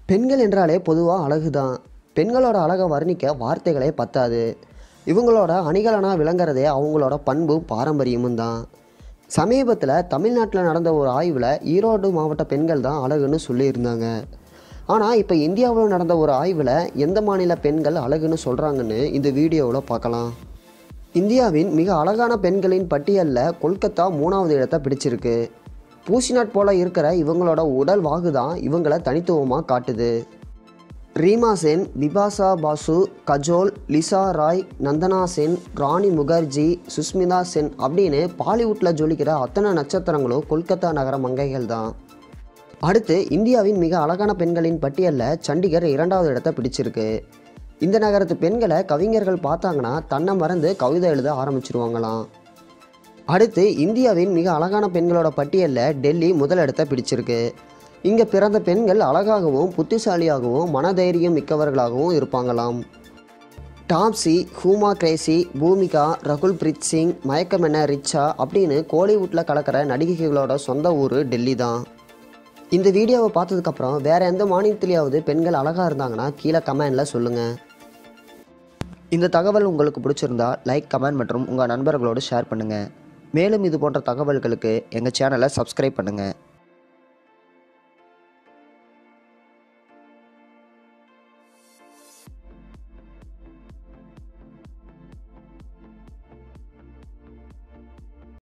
பெண்கள் என்றாலே பொதுவாக அழகு தான் பெண்களோட அழகை வர்ணிக்க வார்த்தைகளே பத்தாது இவங்களோட அணிகலனாக விளங்குறதே அவங்களோட பண்பும் பாரம்பரியமும் தான் சமீபத்தில் தமிழ்நாட்டில் நடந்த ஒரு ஆய்வில் ஈரோடு மாவட்ட பெண்கள் தான் அழகுன்னு சொல்லியிருந்தாங்க ஆனால் இப்போ இந்தியாவில் நடந்த ஒரு ஆய்வில் எந்த மாநில பெண்கள் அழகுன்னு சொல்கிறாங்கன்னு இந்த வீடியோவில் பார்க்கலாம் இந்தியாவின் மிக அழகான பெண்களின் பட்டியலில் கொல்கத்தா மூணாவது இடத்தை பிடிச்சிருக்கு பூசினாட் போல இருக்கிற இவங்களோட உடல் வாகு தான் இவங்கள தனித்துவமாக காட்டுது ரீமா சென் பிபாசா பாசு கஜோல் லிசா ராய் நந்தனா சென் ராணி முகர்ஜி சுஸ்மிதா சென் அப்படின்னு பாலிவுட்டில் ஜொலிக்கிற அத்தனை நட்சத்திரங்களும் கொல்கத்தா நகர மங்கைகள் தான் அடுத்து இந்தியாவின் மிக அழகான பெண்களின் பட்டியலில் சண்டிகர் இரண்டாவது இடத்தை பிடிச்சிருக்கு இந்த நகரத்து பெண்களை கவிஞர்கள் பார்த்தாங்கன்னா தன்னை மறந்து கவிதை எழுத ஆரம்பிச்சிருவாங்களாம் அடுத்து இந்தியாவின் மிக அழகான பெண்களோட பட்டியலில் டெல்லி முதல் இடத்தை பிடிச்சிருக்கு இங்கே பிறந்த பெண்கள் அழகாகவும் புத்திசாலியாகவும் மனதைரியம் மிக்கவர்களாகவும் இருப்பாங்களாம் டாப்ஸி ஹூமா கிரேசி பூமிகா ரகுல் பிரீத் சிங் மயக்கமென ரிச்சா அப்படின்னு கோலிவுட்டில் கலக்கிற நடிகைகளோட சொந்த ஊர் டெல்லி தான் இந்த வீடியோவை பார்த்ததுக்கப்புறம் வேறு எந்த மாநிலத்திலேயாவது பெண்கள் அழகாக இருந்தாங்கன்னா கீழே கமெண்டில் சொல்லுங்கள் இந்த தகவல் உங்களுக்கு பிடிச்சிருந்தா லைக் கமெண்ட் மற்றும் உங்கள் நண்பர்களோடு ஷேர் பண்ணுங்கள் மேலும் இது போன்ற தகவல்களுக்கு எங்கள் சேனலை சப்ஸ்கிரைப் பண்ணுங்கள்